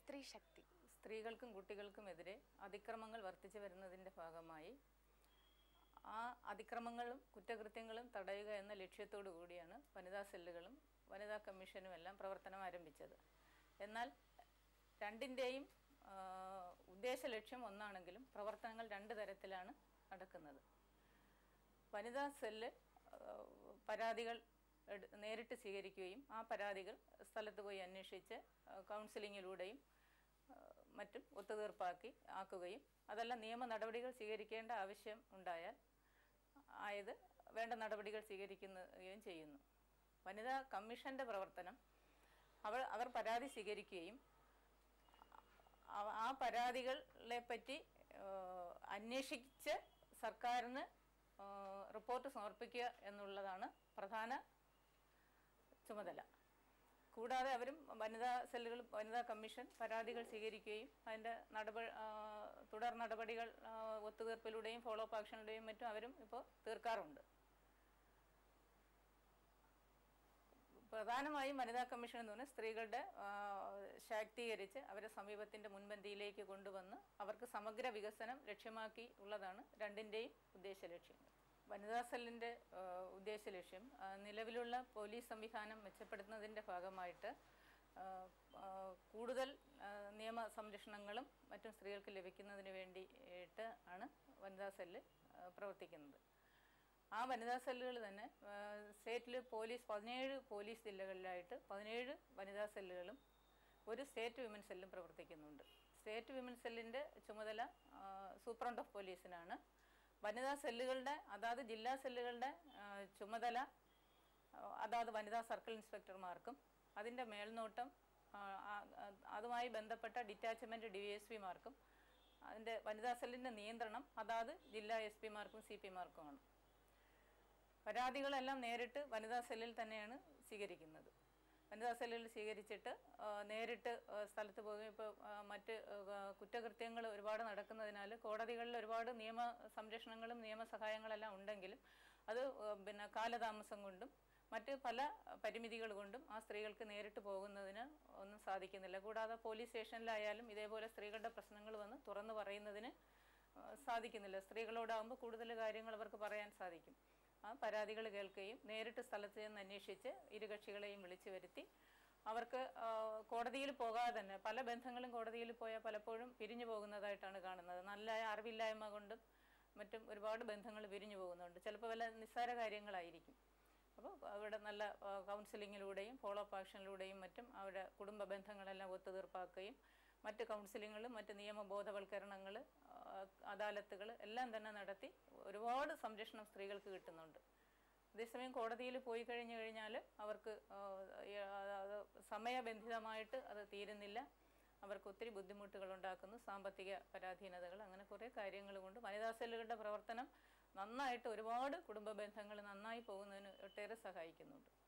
സ്ത്രീ ശക്തി സ്ത്രീകൾക്കും കുട്ടികൾക്കുമെതിരെ അതിക്രമങ്ങൾ വർദ്ധിച്ചു വരുന്നതിൻ്റെ ഭാഗമായി ആ അതിക്രമങ്ങളും കുറ്റകൃത്യങ്ങളും തടയുക എന്ന ലക്ഷ്യത്തോടു കൂടിയാണ് വനിതാ സെല്ലുകളും വനിതാ കമ്മീഷനും എല്ലാം പ്രവർത്തനം ആരംഭിച്ചത് എന്നാൽ രണ്ടിൻ്റെയും ആ, ഉദ്ദേശ ലക്ഷ്യം ഒന്നാണെങ്കിലും പ്രവർത്തനങ്ങൾ രണ്ട് തരത്തിലാണ് നടക്കുന്നത് വനിതാ സെല്ല് ആ, പരാതികൾ എടു- നേരിട്ട് സ്വീകരിക്കുകയും ആ പരാതികൾ സ്ഥലത്ത് പോയി അന്വേഷിച്ച് ആ, കൗൺസിലിങ്ങിലൂടെയും ആ, മറ്റും ഒത്തുതീർപ്പാക്കി ആക്കുകയും അതെല്ലാം നിയമ നടപടികൾ സ്വീകരിക്കേണ്ട ആവശ്യം ഉണ്ടായാൽ ആയത് വേണ്ട നടപടികൾ സ്വീകരിക്കുകയും ചെയ്യുന്നു വനിതാ കമ്മീഷൻ്റെ പ്രവർത്തനം അവർ അവർ പരാതി സ്വീകരിക്കുകയും അവ- ആ പരാതികളെ പറ്റി ഏഹ്, അന്വേഷിച്ച് സർക്കാരിന് ഏഹ്, റിപ്പോർട്ട് സമർപ്പിക്കുക എന്നുള്ളതാണ് പ്രധാന ചുമതല കൂടാതെ അവരും വനിതാ സെല്ലുകൾ വനിതാ കമ്മീഷൻ പരാതികൾ സ്വീകരിക്കുകയും അതിൻ്റെ നടപടി തുടർ നടപടികൾ ആ, ഒത്തുതീർപ്പിലൂടെയും ഫോളോ അപ്പ് ആക്ഷനിലൂടെയും മറ്റും അവരും ഇപ്പോൾ തീർക്കാറുണ്ട് പ്രധാനമായും വനിതാ കമ്മീഷൻ എന്ന് പറഞ്ഞാൽ സ്ത്രീകളുടെ ആ, ശാക്തീകരിച്ച് അവരെ സമീപത്തിൻ്റെ മുൻപന്തിയിലേക്ക് കൊണ്ടുവന്ന് അവർക്ക് സമഗ്ര വികസനം ലക്ഷ്യമാക്കി ഉള്ളതാണ് രണ്ടിൻ്റെയും ഉദ്ദേശ ലക്ഷ്യങ്ങൾ വനിതാ സെല്ലിൻ്റെ ആ, ഉദ്ദേശ ലക്ഷ്യം ആ, നിലവിലുള്ള പോലീസ് സംവിധാനം മെച്ചപ്പെടുത്തുന്നതിൻ്റെ ഭാഗമായിട്ട് ആ, ആ, കൂടുതൽ ആ, നിയമ സംരക്ഷണങ്ങളും മറ്റും സ്ത്രീകൾക്ക് ലഭിക്കുന്നതിന് വേണ്ടിയിട്ട് ആണ് വനിതാ സെല്ല് ആ, പ്രവർത്തിക്കുന്നത് ആ വനിതാ സെല്ലുകൾ തന്നെ സ്റ്റേറ്റിൽ പോലീസ് പതിനേഴ് പോലീസ് ജില്ലകളിലായിട്ട് പതിനേഴ് വനിതാ സെല്ലുകളും ഒരു സ്റ്റേറ്റ് വിമൻ സെല്ലും പ്രവർത്തിക്കുന്നുണ്ട് സ്റ്റേറ്റ് വിമൻ സെല്ലിൻ്റെ ചുമതല ആ, സൂപ്രണ്ട് ഓഫ് പോലീസിനാണ് വനിതാ സെല്ലുകളുടെ അതാത് ജില്ലാ സെല്ലുകളുടെ ആ, ചുമതല ആ, അതാത് വനിതാ സർക്കിൾ ഇൻസ്പെക്ടർമാർക്കും അതിൻ്റെ മേൽനോട്ടം ആ, ആ- ആ- അതുമായി ബന്ധപ്പെട്ട ഡിറ്റാച്ച്മെൻറ്റ് ഡി എസ് പിമാർക്കും അതിൻ്റെ വനിതാ സെല്ലിൻ്റെ നിയന്ത്രണം അതാത് ജില്ലാ എസ് പിമാർക്കും സി പിമാർക്കുമാണ് പരാതികളെല്ലാം നേരിട്ട് വനിതാ സെല്ലിൽ തന്നെയാണ് സ്വീകരിക്കുന്നത് വനിതാ സെല്ലിൽ സ്വീകരിച്ചിട്ട് ആ, നേരിട്ട് ആ, സ്ഥലത്ത് പോകുകയും ഇപ്പോൾ മറ്റ് ആ, കുറ്റകൃത്യങ്ങൾ ഒരുപാട് നടക്കുന്നതിനാൽ കോടതികളിൽ ഒരുപാട് നിയമ സംരക്ഷണങ്ങളും നിയമസഹായങ്ങളെല്ലാം ഉണ്ടെങ്കിലും അത് ആ, പിന്നെ കാലതാമസം കൊണ്ടും മറ്റ് പല പരിമിതികൾ കൊണ്ടും ആ സ്ത്രീകൾക്ക് നേരിട്ട് പോകുന്നതിന് ഒന്നും സാധിക്കുന്നില്ല കൂടാതെ പോലീസ് സ്റ്റേഷനിലായാലും ഇതേപോലെ സ്ത്രീകളുടെ പ്രശ്നങ്ങൾ വന്ന് തുറന്നു പറയുന്നതിന് ആ, സാധിക്കുന്നില്ല സ്ത്രീകളോടാകുമ്പോൾ കൂടുതൽ കാര്യങ്ങൾ അവർക്ക് പറയാൻ സാധിക്കും ആ പരാതികൾ കേൾക്കുകയും നേരിട്ട് സ്ഥലത്ത് ചെന്ന് അന്വേഷിച്ച് ഇരു കക്ഷികളെയും വിളിച്ചു വരുത്തി അവർക്ക് ആ, കോടതിയിൽ പോകാതെ തന്നെ പല ബന്ധങ്ങളും കോടതിയിൽ പോയാൽ പലപ്പോഴും പിരിഞ്ഞു പോകുന്നതായിട്ടാണ് കാണുന്നത് നല്ല അറിവില്ലായ്മ കൊണ്ടും മറ്റും ഒരുപാട് ബന്ധങ്ങൾ പിരിഞ്ഞു പോകുന്നുണ്ട് ചിലപ്പോൾ വല്ല നിസ്സാര കാര്യങ്ങളായിരിക്കും അപ്പോൾ അവിടെ നല്ല ആ, കൗൺസിലിങ്ങിലൂടെയും ഫോളോ അപ്പ് ആക്ഷനിലൂടെയും മറ്റും അവരുടെ കുടുംബ ബന്ധങ്ങളെല്ലാം ഒത്തുതീർപ്പാക്കുകയും മറ്റ് കൗൺസിലിങ്ങുകളും മറ്റ് നിയമ ബോധവൽക്കരണങ്ങൾ അദാലത്തുകൾ എല്ലാം തന്നെ നടത്തി ഒരുപാട് സംരക്ഷണം സ്ത്രീകൾക്ക് കിട്ടുന്നുണ്ട് അതേസമയം കോടതിയിൽ പോയി കഴിഞ്ഞു കഴിഞ്ഞാൽ അവർക്ക് ആ, ഈ, ആ, അത് സമയബന്ധിതമായിട്ട് അത് തീരുന്നില്ല അവർക്ക് ഒത്തിരി ബുദ്ധിമുട്ടുകൾ ഉണ്ടാക്കുന്നു സാമ്പത്തിക പരാധീനതകൾ അങ്ങനെ കുറേ കാര്യങ്ങൾ കൊണ്ട് വനിതാ സെല്ലുകളുടെ പ്രവർത്തനം നന്നായിട്ട് ഒരുപാട് കുടുംബ ബന്ധങ്ങൾ നന്നായി പോകുന്നതിന് ഒട്ടേറെ സഹായിക്കുന്നുണ്ട്